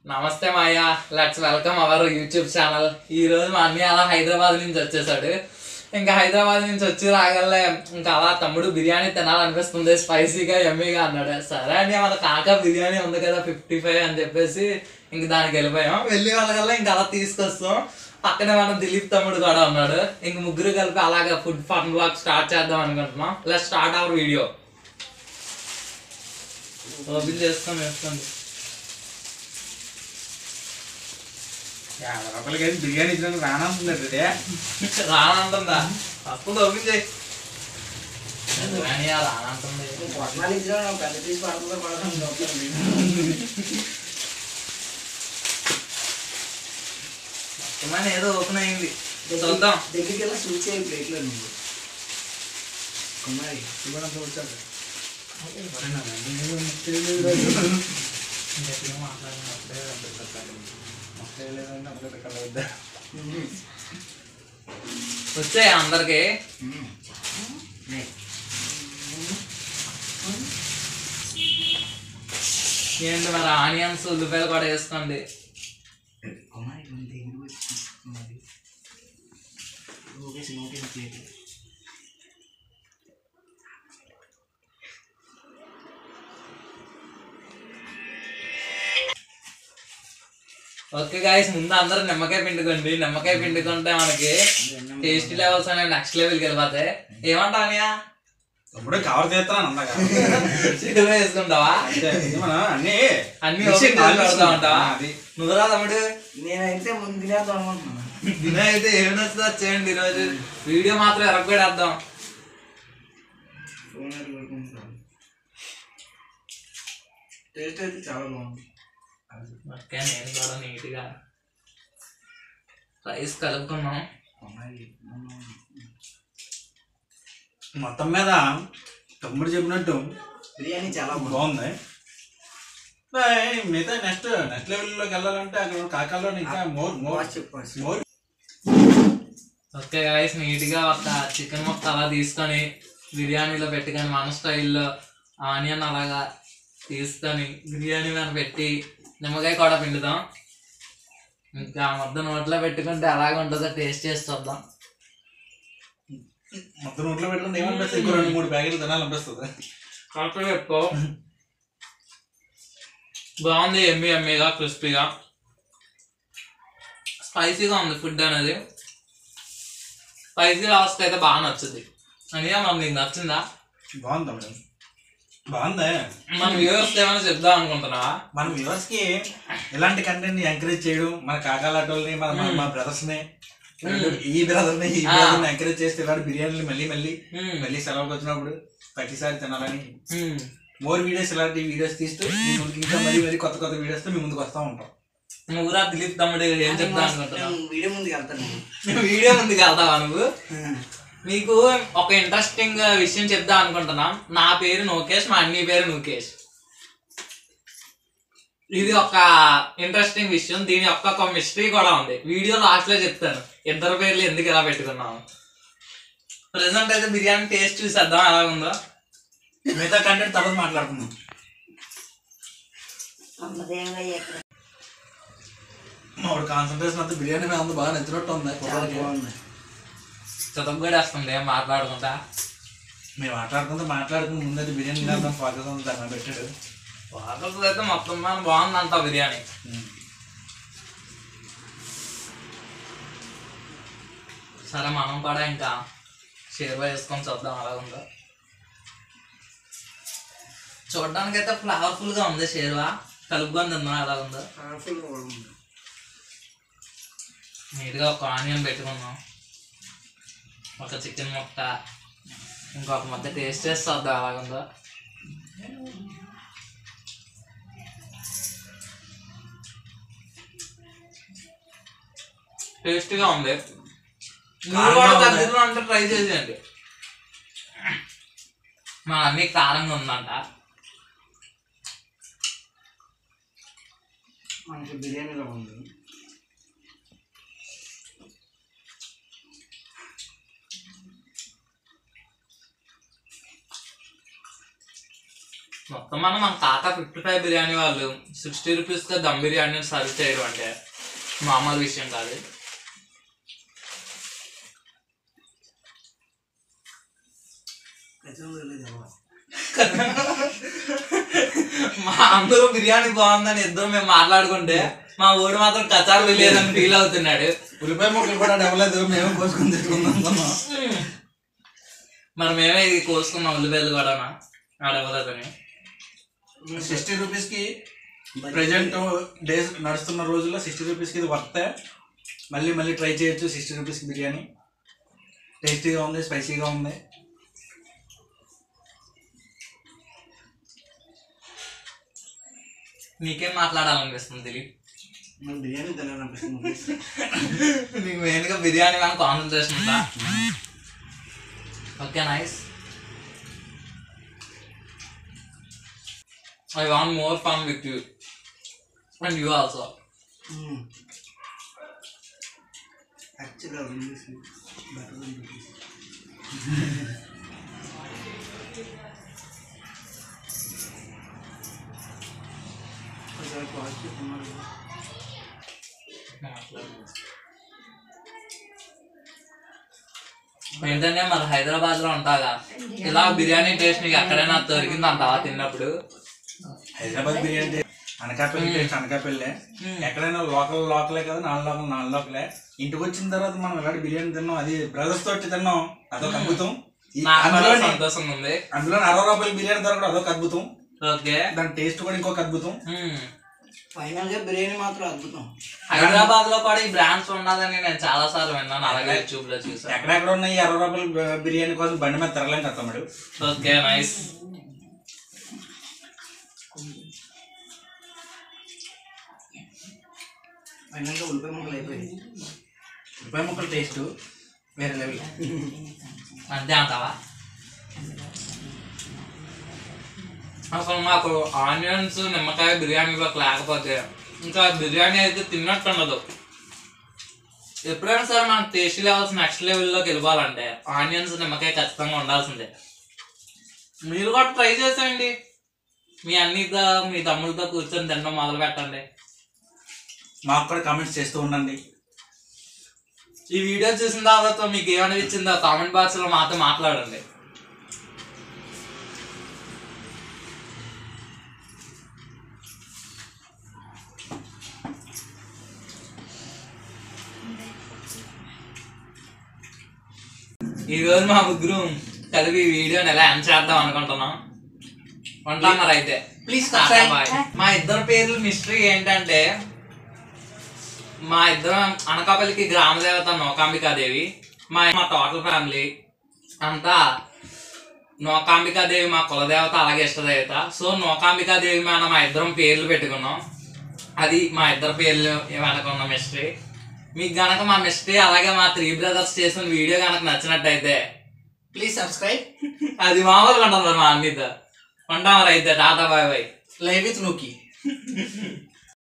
నమస్తే Maya let's welcome our YouTube channel ఈ రోజు మా అన్నయ్య అలా హైదరాబాద్ నుంచి వచ్చేసాడు ఇంకా హైదరాబాద్ నుంచి వచ్చి రాగలే ఇంకా అలా తమ్ముడు బిర్యానీ తినాలనిపిస్తుంది స్పైసీగా ఎమ్మీగా అన్నాడు సరే అని మన కాక బిర్యానీ ఉంది కదా ఫిఫ్టీ ఫైవ్ అని చెప్పేసి ఇంక దానికి వెళ్ళిపోయాం వెళ్ళి వాళ్ళకల్లా ఇంకా అలా తీసుకొస్తాం పక్కనే మన దిలీప్ తమ్ముడు కూడా ఉన్నాడు ఇంక ముగ్గురు కలిపి అలాగా ఫుడ్ ఫన్ బ్లాగ్ స్టార్ట్ చేద్దాం అనుకుంటున్నాం let start our video open చేసుకొని వేసుకోండి యాభై రూపాయలకి అయితే బిర్యానీ ఇచ్చిన రానంటున్నాడు రే రానంటుందా అప్పుడు ఓపెన్ చేయి బిర్యానీ రానంటుంది పొట్నాలు ఇచ్చిన పెద్ద పీస్ పడుతుందో పడుతుంది మొత్తమైన ఏదో ఓపెన్ అయింది చూద్దాం దగ్గరికి వెళ్ళి స్విచ్ అయ్యి ప్లేట్లో నువ్వు కుమారి ఇవ్వడంతో వచ్చాడు వచ్చాయి అందరికి ఏంటి మరి ఆనియన్స్ ఉల్లిపాయలు కూడా వేసుకోండి కుమారి కొంచెం దగ్గరికి వచ్చి కుమారి ఓకేసి ఓకేసి ప్లేట్ ఓకే గాయస్ ముందు అందరూ నిమ్మకాయ పిండుకోండి నిమ్మకాయ పిండుకుంటే మనకి టేస్టీ లెవెల్స్ అనేవి నెక్స్ట్ లెవెల్కి వెళ్ళిపోతాయి ఏమంటావు అనియా తమ్ముడు కవర్ చేస్తాను అందాక చికెన్ వేసుకుంటావా అంతే ఇది మనం అన్ని అన్ని మిక్సీ ఓపెన్ చేసి పెడతా ఉంటావా అది నువ్వురా తమ్ముడు నేనైతే ముందు తినేద్దాం అనుకుంటున్నాను దిన అయితే ఏమి నచ్చుతుందో చేయండి ఈరోజు వీడియో మాత్రం ఎరగబెడేద్దాం ఫోన్ అది కొడుకుంటాను టేస్ట్ అయితే చాలా బాగుంది ఓకే నేను కూడా నీట్గా రైస్ కలుపుకున్నాం కుమారి మొత్తం మీద తమ్ముడు చెప్పినట్టు బిర్యానీ చాలా బాగుంది బాగుంది ఏయ్, మిగతా నెక్స్ట్ నెక్స్ట్ లెవెల్లోకి వెళ్ళాలంటే అక్కడ కాకాల్లో ఇంకా మోర్ మోర్ బాగా చెప్పాలి మోర్ ఓకే గాయస్ నీట్గా ఒక చికెన్ మొత్తం అలా తీసుకొని బిర్యానీలో పెట్టుకొని మన స్టైల్లో ఆనియన్ అలాగా తీసుకొని బిర్యానీ మీద పెట్టి నిమ్మకాయ కూడా పిండుదాం ఇంకా మొత్తం నోట్లో పెట్టుకుంటే అలాగే ఉంటుందో టేస్ట్ చేసి చూద్దాం మొత్తం నోట్లో పెట్టుకుంటే ఏమనిపిస్తుంది ఇంకో రెండు మూడు ప్యాకెట్లు తినాలనిపిస్తుంది కరెక్ట్గా పెట్టుకో బాగుంది ఎమ్మి ఎమ్మిగా క్రిస్పీగా స్పైసీగా ఉంది ఫుడ్ అనేది స్పైసీ లాస్ట్ అయితే బాగా నచ్చుద్ది అనియా మరి నీకు నచ్చిందా బాగుంది తమ్ముడు బాగుంది మన వ్యూవర్స్ ఏమైనా చెప్దాం అనుకుంటున్నావా మన వ్యూవర్స్ కి ఇలాంటి కంటెంట్ ని ఎంకరేజ్ చేయడం మన కాకాలాటోల్ని మన మన- మా బ్రదర్స్ ని ఈ బ్రదర్ ని ఈ ఆ. బ్రదర్ ని ఎంకరేజ్ చేస్తే ఇలాంటి బిర్యానీలు మళ్ళీ మళ్ళీ మ్మ్. మళ్ళీ సెలవుకి వచ్చినప్పుడు ప్రతిసారి తినాలని మ్మ్. మోర్ వీడియోస్ ఇలాంటి వీడియోస్ తీస్తూ మీ ముందుకు ఇంకా మరీ మరీ కొత్త కొత్త వీడియోస్ తో మీ ముందుకు వస్తూ ఉంటాం నువ్వురా దిలీప్ తమ్ముడు ఏం చెప్దాం అనుకుంటున్నావు నేను వీడియో ముందుకు వెళ్తాను వీడియో ముందుకు వెళ్తావా నువ్వు మీకు ఒక ఇంట్రెస్టింగ్ విషయం చెప్దాం అనుకుంటున్నాం నా పేరు నోకేష్ మా అన్ని పేరు నోకేష్ ఇది ఒక ఇంట్రెస్టింగ్ విషయం దీని యొక్క ఒక మిస్టరీ కూడా ఉంది వీడియో లాస్ట్ లో చెప్తాను ఇద్దరు పేర్లు ఎందుకు ఇలా పెట్టుకున్నాము ప్రెసెంట్ అయితే బిర్యానీ టేస్ట్ చూసేద్దాం ఎలా ఉందో మిగతా కంటెంట్ తర్వాత మాట్లాడుకుందాం మామిడి కాన్సన్ట్రేషన్ అంతా బిర్యానీ మీద ఉంది బాగా నచ్చినట్టు ఉంది చాలా కుర్రాడికి. బాగుంది చదువు కూడా వస్తుంది ఏం మాట్లాడుకుంటా మేము మాట్లాడుకుంటే మాట్లాడుకుని ముందైతే బిర్యానీ తినేద్దాం ఫోకస్ ఉంది దాన్ని పెట్టాడు వాటర్ అయితే మొత్తం మన బాగుందంట బిర్యానీ సరే మనం కూడా ఇంకా షేర్వా వేసుకొని చూద్దాం అలా ఉందో చూడడానికి అయితే ఫ్లవర్ఫుల్ గా ఉంది షేర్వా కలుపుకొని తిందాం ఎలా ఉందో కలర్ఫుల్ బాగుంది నీట్గా ఒక ఆనియన్ పెట్టుకున్నాం ఒక చికెన్ ముక్క ఇంకొక ముద్ద టేస్ట్ చేసి చూద్దాం ఎలా ఉందో టేస్ట్గా ఉంది మీరు కూడా కారంగా ఉంది. దగ్గరలో అంటే ట్రై చేసేయండి మా అన్ని కారంగా ఉందంట మనకి బిర్యానీలో ఉంది మొత్తం మనం మన కాకా ఫిఫ్టీ ఫైవ్ బిర్యానీ వాళ్ళు సిక్స్టీ రూపీస్గా దమ్ బిర్యానీ సర్వ్ చేయడం అంటే మామూలు విషయం కాదు మా అందరూ బిర్యానీ బాగుందని ఇద్దరు మేము మాట్లాడుకుంటే మా ఊడు మాత్రం కచారు లేదని ఫీల్ అవుతున్నాడు ఉల్లిపాయ ముక్కలు కూడా ఇవ్వలేదు మేము కోసుకొని తెచ్చుకుందాం అనుకున్నాం. మరి మేమే ఇది కోసుకున్నాం ఉల్లిపాయలు కూడా ఆడవలేదని సిక్స్టీ రూపీస్ కి ప్రజెంట్ డేస్ నడుస్తున్న రోజుల్లో సిక్స్టీ రూపీస్ కి ఇది వర్తే మళ్ళీ మళ్ళీ ట్రై చేయొచ్చు సిక్స్టీ రూపీస్ కి బిర్యానీ టేస్టీగా ఉంది స్పైసీగా ఉంది నీకేం మాట్లాడాలనిపిస్తుంది దిలీప్ నాకు బిర్యానీ తినాలనిపిస్తుంది నీకు మెయిన్గా బిర్యానీ మీద కాన్సన్ట్రేషన్ ఉందా okay nice I want more fun with you and you also యాక్చువల్గా ఇంగ్లీష్ బెటర్ ఇంగ్లీష్ ఒకసారి పాజిటివ్ ఉన్నారు ఏంటంటే మరి హైదరాబాద్ లో ఉంటాగా ఇలా బిర్యానీ టేస్ట్ నీకు ఎక్కడైనా దొరికింది అంటావా తిన్నప్పుడు హైదరాబాద్ బిర్యానీ టేస్ట్ అనకాపల్లి టేస్ట్ అనకాపల్లి ఎక్కడైనా లోకల్ లోకలే కదా నాలుగు లోకల్ నాలుగు లోకలే ఇంటికి వచ్చిన తర్వాత మనం ఇలాంటి బిర్యానీ తిన్నాం అది బ్రదర్స్ తోటి తిన్నాం అదొక అద్భుతం ఈ నాకు కూడా అందులోని సంతోషంగా ఉంది అందులో అరవై రూపాయల బిర్యానీ దొరకడం అదొక అద్భుతం ఓకే దాని టేస్ట్ కూడా ఇంకొక అద్భుతం ఫైనల్ గా బిర్యానీ మాత్రం అద్భుతం హైదరాబాద్ లో కూడా ఈ బ్రాండ్స్ ఉన్నదని నేను చాలా సార్లు విన్నాను అలాగే యూట్యూబ్ లో చూసాను ఎక్కడెక్కడ ఉన్నాయి ఈ అరవై రూపాయల బి- బిర్యానీ కోసం బండి మీద తిరగలేం కదా తమ్ముడు ఓకే నైస్ ఫైనల్ గా ఉల్లిపాయ ముక్కలు అయిపోయాయి ఉల్లిపాయ ముక్కల టేస్ట్ వేరే లెవెల్ అంతే అంటావా అసలు మాకు ఆనియన్స్ నిమ్మకాయ బిర్యానీలోకి లేకపోతే ఇంకా బిర్యానీ అయితే తిన్నట్టు ఉండదు ఎప్పుడైనా సరే మనం టేస్ట్ లెవెల్స్ నెక్స్ట్ లెవెల్లోకి వెళ్ళిపోవాలంటే ఆనియన్స్ నిమ్మకాయ ఖచ్చితంగా ఉండాల్సిందే మీరు కూడా ట్రై చేసేయండి మీ అన్నితో మీ తమ్ముళ్ళతో కూర్చొని తినడం మొదలు పెట్టండి మాకు కూడా కామెంట్స్ చేస్తూ ఉండండి ఈ వీడియో చూసిన తర్వాత మీకు ఏమనిపించిందో కామెంట్ బాక్స్ లో మాతో మాట్లాడండి ఈ రోజు మా ముగ్గురు కలిపి ఈ వీడియోని ఎలా ఎండ్ చేద్దాం అనుకుంటున్నాం ఉంటాం మరి అయితే Please టాటా subscribe. బాయ్. మా ఇద్దరు పేర్లు మిస్టరీ ఏంటంటే మా ఇద్దరం అనకాపల్లికి గ్రామ దేవత నోకాంబికాదేవి మా మా టోటల్ ఫ్యామిలీ అంతా నోకాంబికాదేవి మా కులదేవత అలాగే ఇష్టదేవత సో నోకాంబికాదేవి మీద మా ఇద్దరం పేర్లు పెట్టుకున్నాం అది మా ఇద్దరు పేర్లు వెనకున్న మిస్టరీ మీకు గనక మా మిస్టరీ అలాగే మా త్రీ బ్రదర్స్ చేసిన వీడియో గనక నచ్చినట్టయితే ప్లీజ్ సబ్స్క్రైబ్ అది మామూలుగా ఉంటుంది మరి మా అన్నితో ఉంటాం మరి అయితే tata bye bye live with నూకి